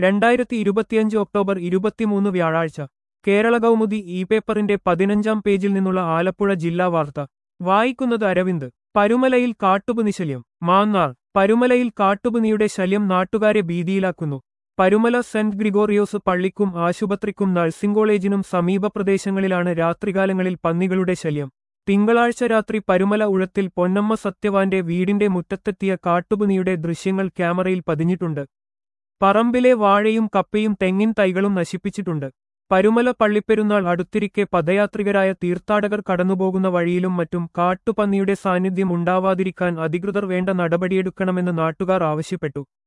രണ്ടായിരത്തി ഇരുപത്തിയഞ്ച് ഒക്ടോബർ ഇരുപത്തിമൂന്ന് വ്യാഴാഴ്ച കേരള കൗമുദി ഇ പേപ്പറിന്റെ പതിനഞ്ചാം പേജിൽ നിന്നുള്ള ആലപ്പുഴ ജില്ലാ വാർത്ത വായിക്കുന്നത് അരവിന്ദ് പരുമലയിൽ കാട്ടുപുനി ശല്യം മാന്നാർ പരുമലയിൽ കാട്ടുപുനിയുടെ ശല്യം നാട്ടുകാരെ ഭീതിയിലാക്കുന്നു പരുമല സെന്റ് ഗ്രിഗോറിയോസ് പള്ളിക്കും ആശുപത്രിക്കും നഴ്സിംഗ് കോളേജിനും സമീപ പ്രദേശങ്ങളിലാണ് രാത്രികാലങ്ങളിൽ പന്നികളുടെ ശല്യം തിങ്കളാഴ്ച രാത്രി പരുമല ഉഴത്തിൽ പൊന്നമ്മ സത്യവാന്റെ വീടിന്റെ മുറ്റത്തെത്തിയ കാട്ടുപുനിയുടെ ദൃശ്യങ്ങൾ ക്യാമറയിൽ പതിഞ്ഞിട്ടുണ്ട് പറമ്പിലെ വാഴയും കപ്പയും തെങ്ങിൻ തൈകളും നശിപ്പിച്ചിട്ടുണ്ട് പരുമല പള്ളിപ്പെരുന്നാൾ അടുത്തിരിക്കെ പദയാത്രികരായ തീർത്ഥാടകർ കടന്നുപോകുന്ന വഴിയിലും മറ്റും കാട്ടുപന്നിയുടെ സാന്നിധ്യം ഉണ്ടാവാതിരിക്കാൻ അധികൃതർ വേണ്ട നടപടിയെടുക്കണമെന്ന് നാട്ടുകാർ ആവശ്യപ്പെട്ടു